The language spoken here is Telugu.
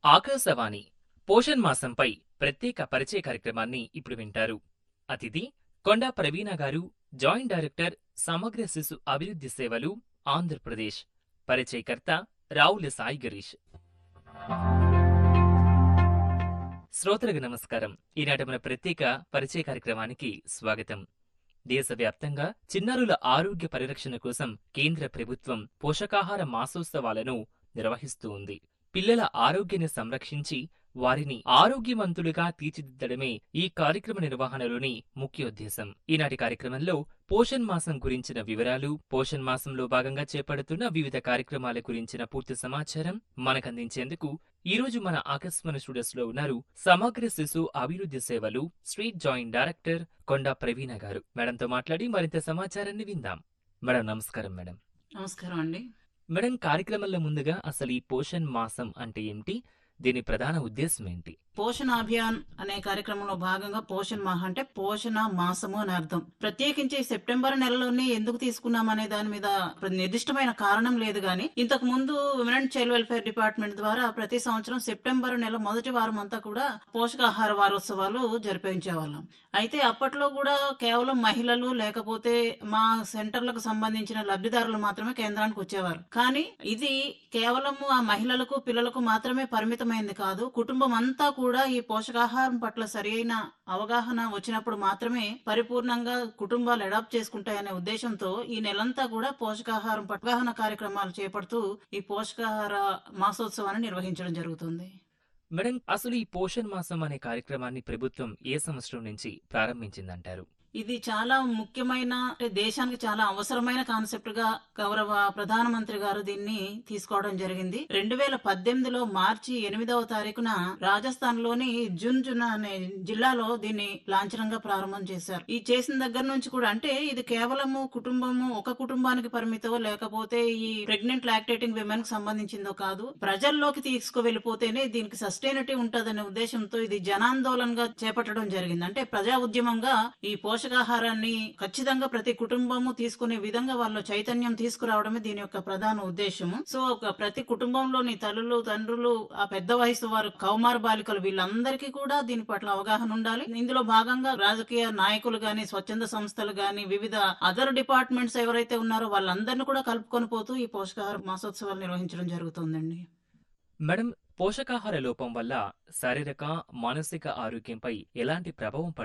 ఆకాశవాణి పోషణ్ మాసంపై ప్రత్యేక పరిచయ కార్యక్రమాన్ని ఇప్పుడు వింటారు అతిథి కొండా ప్రవీణ గారు జాయింట్ డైరెక్టర్ సమగ్ర శిశు అభివృద్ధి సేవలు ఆంధ్రప్రదేశ్ పరిచయకర్త రావుల సాయి గిరీష్ శ్రోతలకు నమస్కారం ఈనాటి మన ప్రత్యేక పరిచయ కార్యక్రమానికి స్వాగతం దేశవ్యాప్తంగా చిన్నారుల ఆరోగ్య పరిరక్షణ కోసం కేంద్ర ప్రభుత్వం పోషకాహార మాసోత్సవాలను నిర్వహిస్తూ ఉంది పిల్లల ఆరోగ్యాన్ని సంరక్షించి వారిని ఆరోగ్యవంతులుగా తీర్చిదిద్దడమే ఈ కార్యక్రమ నిర్వహణలోని ముఖ్యోద్దేశం ఈనాటి కార్యక్రమంలో పోషణ్ మాసం గురించిన వివరాలు పోషణ్ మాసంలో భాగంగా చేపడుతున్న వివిధ కార్యక్రమాల గురించిన పూర్తి సమాచారం మనకందించేందుకు ఈ రోజు మన ఆకాశవాణి స్టూడియోస్ లో ఉన్నారు సమగ్ర శిశు అభివృద్ధి సేవలు street joint director Konda Praveena garu మేడంతో మాట్లాడి మరింత సమాచారాన్ని విందాం మేడం నమస్కారం మేడం నమస్కారం అండి మేడం కార్యక్రమంలో ముందుగా అసలు ఈ పోషణ్ మాసం అంటే ఏమిటి దీని ప్రధాన ఉద్దేశం ఏంటి పోషణ అభియాన్ అనే కార్యక్రమంలో భాగంగా పోషణ్ మాహ అంటే పోషణ మాసము అని అర్థం ప్రత్యేకించి సెప్టెంబర్ నెలలోనే ఎందుకు తీసుకున్నాం అనే దాని మీద నిర్దిష్టమైన కారణం లేదు గాని ఇంతకు ముందు women and child welfare department ద్వారా ప్రతి సంవత్సరం సెప్టెంబర్ నెల మొదటి వారం అంతా కూడా పోషకాహార వారోత్సవాలు జరిపించేవాళ్ళం అయితే అప్పట్లో కూడా కేవలం మహిళలు లేకపోతే మా సెంటర్లకు సంబంధించిన లబ్ధిదారులు మాత్రమే కేంద్రానికి వచ్చేవారు కానీ ఇది కేవలం ఆ మహిళలకు పిల్లలకు మాత్రమే పరిమితమైంది కాదు కుటుంబం అంతా కూడా ఈ పోషకాహారం పట్ల సరైన అవగాహన వచ్చినప్పుడు మాత్రమే పరిపూర్ణంగా కుటుంబాలు అడాప్ట్ చేసుకుంటాయనే ఉద్దేశంతో ఈ నెలంతా కూడా పోషకాహారం పట్ల అవగాహన కార్యక్రమాలు చేపడుతూ ఈ పోషకాహార మాసోత్సవాన్ని నిర్వహించడం జరుగుతుంది మేడం అసలు ఈ పోషణ్ మాసం అనే కార్యక్రమాన్ని ప్రభుత్వం ఏ సంవత్సరం నుంచి ప్రారంభించిందంటారు ఇది చాలా ముఖ్యమైన అంటే దేశానికి చాలా అవసరమైన కాన్సెప్ట్ గా గౌరవ ప్రధానమంత్రి గారు దీన్ని తీసుకోవడం జరిగింది రెండు వేల పద్దెనిమిదిలో మార్చి ఎనిమిదవ తారీఖున రాజస్థాన్ లోని జున్జున్ అనే జిల్లాలో దీన్ని లాంఛనంగా ప్రారంభం చేశారు ఈ చేసిన దగ్గర నుంచి కూడా అంటే ఇది కేవలము కుటుంబము ఒక కుటుంబానికి పరిమితో లేకపోతే ఈ ప్రెగ్నెంట్ లాక్టేటింగ్ విమెన్ కి సంబంధించిందో కాదు ప్రజల్లోకి తీసుకువెళ్ళిపోతేనే దీనికి సస్టైనిటీ ఉంటదనే ఉద్దేశంతో ఇది జనాందోళనగా చేపట్టడం జరిగింది అంటే ప్రజా ఉద్యమంగా ఈ పోషకాహారాన్ని ఖచ్చితంగా ప్రతి కుటుంబము తీసుకునే విధంగా వాళ్ళ చైతన్యం తీసుకురావడమే దీని యొక్క ప్రధాన ఉద్దేశము సో ఒక ప్రతి కుటుంబంలోని తల్లులు తండ్రులు ఆ పెద్ద వయసు వారు కౌమార బాలికలు వీళ్ళందరికీ కూడా దీని పట్ల అవగాహన ఉండాలి ఇందులో భాగంగా రాజకీయ నాయకులు గాని స్వచ్ఛంద సంస్థలు గాని వివిధ అదర్ డిపార్ట్మెంట్స్ ఎవరైతే ఉన్నారో వాళ్ళందరినీ కూడా కలుపుకొని పోతూ ఈ పోషకాహార మాసోత్సవాలు నిర్వహించడం జరుగుతుందండి మేడం పోషకాహార లోపం వల్ల శారీరక మానసిక ఆరోగ్యంపై ఎలాంటి ప్రభావం